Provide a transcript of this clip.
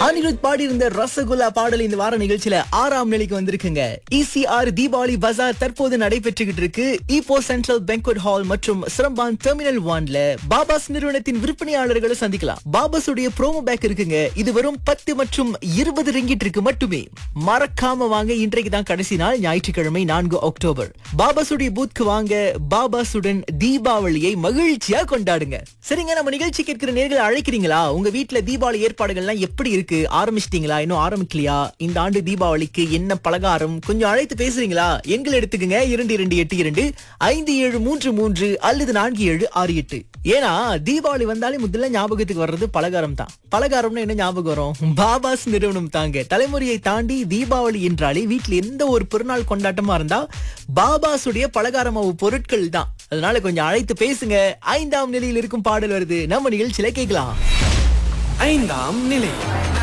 அனிருத் பாடி இருந்த ரசகுல்லா பாடல் இந்த வார நிகழ்ச்சியில ஆறாம் நிலைக்கு வந்திருக்குங்க இசிஆர் தீபாவளி பஜார் தற்போது நடைபெற்றுகிட்டு இருக்கு ஈப்போ சென்ட்ரல் பெங்க்வெட் ஹால் மற்றும் சிரம்பான் டெர்மினல் ஒன்ல பாபாஸ் நிறுவனத்தின் விற்பனையாளர்களை சந்திக்கலாம் பாபாஸ் உடைய ப்ரோமோ பேக் இருக்குங்க இது வெறும் பத்து மற்றும் இருபது ரிங்கிட் இருக்கு மட்டுமே மறக்காம வாங்க இன்றைக்கு தான் கடைசி நாள் ஞாயிற்றுக்கிழமை நான்கு அக்டோபர் பாபாசுடைய பூத்க்கு வாங்க பாபாசுடன் தீபாவளியை மகிழ்ச்சியா கொண்டாடுங்க சரிங்க நம்ம நிகழ்ச்சி கேட்கிற நேர்களை அழைக்கிறீங்களா உங்க வீட்ல தீபாவளி ஏற்பாடுகள்லாம் எப்படி இருக்கு ஆரம்பிச்சிட்டீங்களா இன்னும் ஆரம்பிக்கலையா இந்த ஆண்டு தீபாவளிக்கு என்ன பலகாரம் கொஞ்சம் அழைத்து பேசுறீங்களா எண்கள் எடுத்துக்கங்க இரண்டு இரண்டு எட்டு இரண்டு ஐந்து ஏழு மூன்று மூன்று அல்லது நான்கு ஏழு ஆறு எட்டு ஏன்னா தீபாவளி வந்தாலே முதல்ல ஞாபகத்துக்கு வர்றது பலகாரம் தான் பலகாரம்னா என்ன ஞாபகம் வரும் பாபாஸ் நிறுவனம் தாங்க தலைமுறையை தாண்டி தீபாவளி என்றாலே வீட்ல எந்த ஒரு பெருநாள் கொண்டாட்டமா இருந்தா பாபாசுடைய பலகார மாவு பொருட்கள் தான் அதனால கொஞ்சம் அழைத்து பேசுங்க ஐந்தாம் நிலையில் இருக்கும் பாடல் வருது நம்ம நிகழ்ச்சியில கேட்கலாம் ஐந்தாம் நிலை